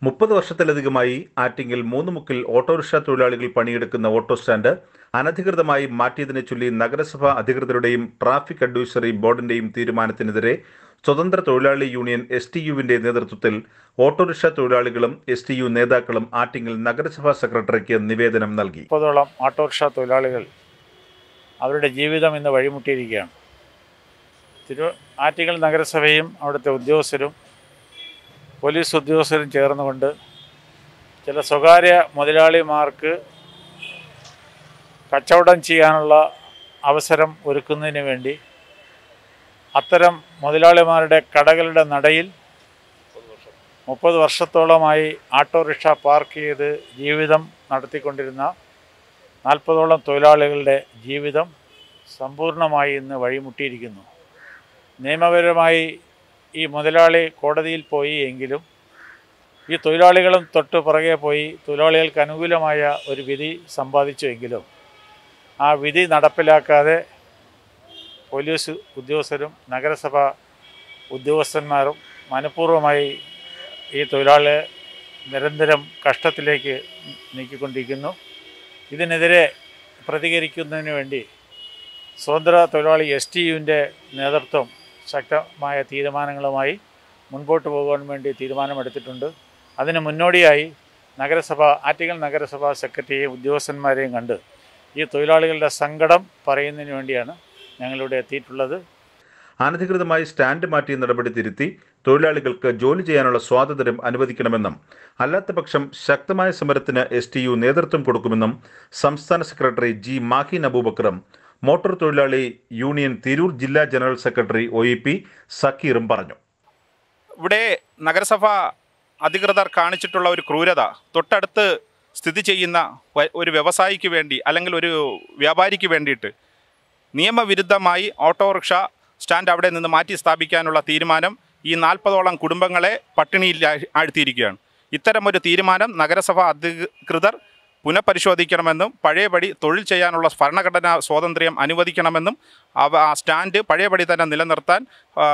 മുപ്പത് വർഷത്തിലധികമായി ആറ്റിങ്ങിൽ മൂന്ന് മുക്കിൽ ഓട്ടോറിക്ഷ തൊഴിലാളികൾ പണിയെടുക്കുന്ന ഓട്ടോ സ്റ്റാൻഡ് അനധികൃതമായി മാറ്റിയതിനെ ചൊല്ലി നഗരസഭാ അധികൃതരുടെയും ട്രാഫിക് അഡ്വൈസറി ബോർഡിന്റെയും തീരുമാനത്തിനെതിരെ സ്വതന്ത്ര തൊഴിലാളി യൂണിയൻ എസ് ടി യുവിന്റെ നേതൃത്വത്തിൽ ഓട്ടോറിക്ഷ തൊഴിലാളികളും എസ് ടി യു നേതാക്കളും ആറ്റിങ്ങിൽ നഗരസഭാ സെക്രട്ടറിക്ക് നിവേദനം നൽകി മുപ്പതോളം ഓട്ടോറിക്ഷ തൊഴിലാളികൾ അവരുടെ ജീവിതം ഇന്ന് വഴിമുട്ടിയിരിക്കുകയാണ് തിരു ആറ്റിങ്ങൽ നഗരസഭയും അവിടുത്തെ ഉദ്യോഗസ്ഥരും പോലീസ് ഉദ്യോഗസ്ഥരും ചേർന്നുകൊണ്ട് ചില സ്വകാര്യ മുതലാളിമാർക്ക് കച്ചവടം ചെയ്യാനുള്ള അവസരം ഒരുക്കുന്നതിന് വേണ്ടി അത്തരം മുതലാളിമാരുടെ കടകളുടെ നടയിൽ മുപ്പത് വർഷത്തോളമായി ഓട്ടോറിക്ഷ പാർക്ക് ചെയ്ത് ജീവിതം നടത്തിക്കൊണ്ടിരുന്ന നാൽപ്പതോളം തൊഴിലാളികളുടെ ജീവിതം സമ്പൂർണ്ണമായി ഇന്ന് വഴിമുട്ടിയിരിക്കുന്നു നിയമപരമായി ഈ മുതലാളി കോടതിയിൽ പോയി എങ്കിലും ഈ തൊഴിലാളികളും തൊട്ട് പുറകെ പോയി തൊഴിലാളികൾക്ക് അനുകൂലമായ ഒരു വിധി സമ്പാദിച്ചുവെങ്കിലും ആ വിധി നടപ്പിലാക്കാതെ പോലീസ് ഉദ്യോഗസ്ഥരും നഗരസഭ ഉദ്യോഗസ്ഥന്മാരും മനഃപൂർവ്വമായി ഈ തൊഴിലാളിയെ നിരന്തരം കഷ്ടത്തിലേക്ക് നീക്കിക്കൊണ്ടിരിക്കുന്നു ഇതിനെതിരെ പ്രതികരിക്കുന്നതിന് വേണ്ടി സ്വതന്ത്ര തൊഴിലാളി എസ് ടി യുവിൻ്റെ നേതൃത്വം ശക്തമായ തീരുമാനങ്ങളുമായി മുൻപോട്ട് പോകാൻ വേണ്ടി തീരുമാനമെടുത്തിട്ടുണ്ട് അതിന് മുന്നോടിയായി നഗരസഭ ആറ്റിങ്ങൽ നഗരസഭാ സെക്രട്ടറിയെയും ഉദ്യോഗസ്ഥന്മാരെയും കണ്ട് ഈ തൊഴിലാളികളുടെ സങ്കടം പറയുന്നതിന് വേണ്ടിയാണ് ഞങ്ങളിവിടെ എത്തിയിട്ടുള്ളത് അനധികൃതമായി സ്റ്റാൻഡ് മാറ്റിയ നടപടി തിരുത്തി തൊഴിലാളികൾക്ക് ജോലി ചെയ്യാനുള്ള സ്വാതന്ത്ര്യം അനുവദിക്കണമെന്നും അല്ലാത്തപക്ഷം ശക്തമായ സമരത്തിന് എസ് ടി യു നേതൃത്വം കൊടുക്കുമെന്നും സംസ്ഥാന സെക്രട്ടറി ജി മാഹിൻ അബൂബക്കറും മോട്ടോർ തൊഴിലാളി യൂണിയൻ തിരൂർ ജില്ലാ general secretary O E P സക്കീറും പറഞ്ഞു ഇവിടെ നഗരസഭ അധികൃതർ കാണിച്ചിട്ടുള്ള ഒരു ക്രൂരത തൊട്ടടുത്ത് സ്ഥിതി ചെയ്യുന്ന വ- ഒരു വ്യവസായിക്ക് വേണ്ടി അല്ലെങ്കിൽ ഒരു വ്യാപാരിക്ക് വേണ്ടിയിട്ട് നിയമവിരുദ്ധമായി ഓട്ടോറിക്ഷ സ്റ്റാൻഡ് അവിടെ നിന്ന് മാറ്റി സ്ഥാപിക്കാനുള്ള തീരുമാനം ഈ നാൽപ്പതോളം കുടുംബങ്ങളെ പട്ടിണിയിൽ ആഴ്- ആഴ്ത്തിയിരിക്കുകയാണ് ഇത്തരമൊരു തീരുമാനം നഗരസഭ അധികൃതർ പുനഃപരിശോധിക്കണമെന്നും പഴയപടി തൊഴിൽ ചെയ്യാനുള്ള ഭരണഘടനാ സ്വാതന്ത്ര്യം അനുവദിക്കണമെന്നും അവ ആ സ്റ്റാൻഡ് പഴയപടി തന്നെ നിലനിർത്താൻ ആ,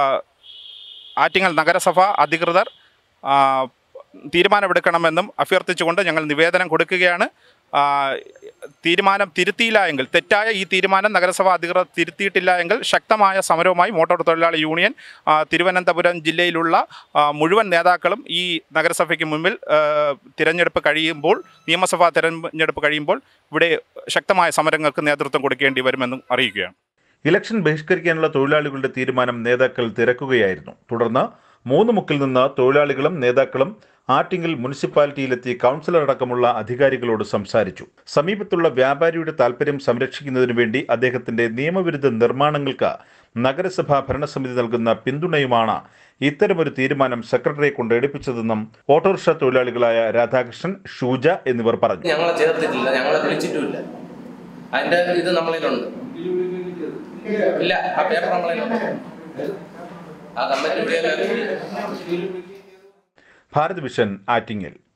ആറ്റിങ്ങൽ നഗരസഭ അധികൃതർ ആ, തീരുമാനമെടുക്കണമെന്നും അഭ്യർത്ഥിച്ചുകൊണ്ട് ഞങ്ങൾ നിവേദനം കൊടുക്കുകയാണ് ആ, തീരുമാനം തിരുത്തിയില്ല എങ്കിൽ തെറ്റായ ഈ തീരുമാനം നഗരസഭ അധികൃതർ തിരുത്തിയിട്ടില്ല എങ്കിൽ ശക്തമായ സമരവുമായി മോട്ടോർ തൊഴിലാളി യൂണിയൻ ആ, തിരുവനന്തപുരം ജില്ലയിലുള്ള ആ, മുഴുവൻ നേതാക്കളും ഈ നഗരസഭയ്ക്ക് മുമ്പിൽ ആ, തിരഞ്ഞെടുപ്പ് കഴിയുമ്പോൾ നിയമസഭാ തിരഞ്ഞെടുപ്പ് കഴിയുമ്പോൾ ഇവിടെ ശക്തമായ സമരങ്ങൾക്ക് നേതൃത്വം കൊടുക്കേണ്ടി വരുമെന്നും അറിയിക്കുകയാണ് ഇലക്ഷൻ ബഹിഷ്കരിക്കാനുള്ള തൊഴിലാളികളുടെ തീരുമാനം നേതാക്കൾ തിരക്കുകയായിരുന്നു തുടർന്ന് മൂന്ന് മുക്കിൽ നിന്ന് തൊഴിലാളികളും നേതാക്കളും ആറ്റിങ്ങൽ മുനിസിപ്പാലിറ്റിയിലെത്തി കൗൺസിലർ അടക്കമുള്ള അധികാരികളോട് സംസാരിച്ചു സമീപത്തുള്ള വ്യാപാരിയുടെ താൽപര്യം സംരക്ഷിക്കുന്നതിനു വേണ്ടി അദ്ദേഹത്തിന്റെ നിയമവിരുദ്ധ നിർമ്മാണങ്ങൾക്ക് നഗരസഭാ ഭരണസമിതി നൽകുന്ന പിന്തുണയുമാണ് ഇത്തരമൊരു തീരുമാനം സെക്രട്ടറിയെ കൊണ്ട് എടുപ്പിച്ചതെന്നും ഓട്ടോറിക്ഷ തൊഴിലാളികളായ രാധാകൃഷ്ണൻ ഷൂജ എന്നിവർ പറഞ്ഞു ഞങ്ങളെ ചേർത്തിട്ടില്ല ഞങ്ങളെ വിളിച്ചിട്ടുമില്ല അതിന്റെ ഇത് നമ്മളിലുണ്ട് ഇല്ല ആ പേപ്പർ നമ്മളിലുണ്ട് ആ കമ്മിറ്റി ഭാരത് വിഷൻ ആറ്റിങ്ങൽ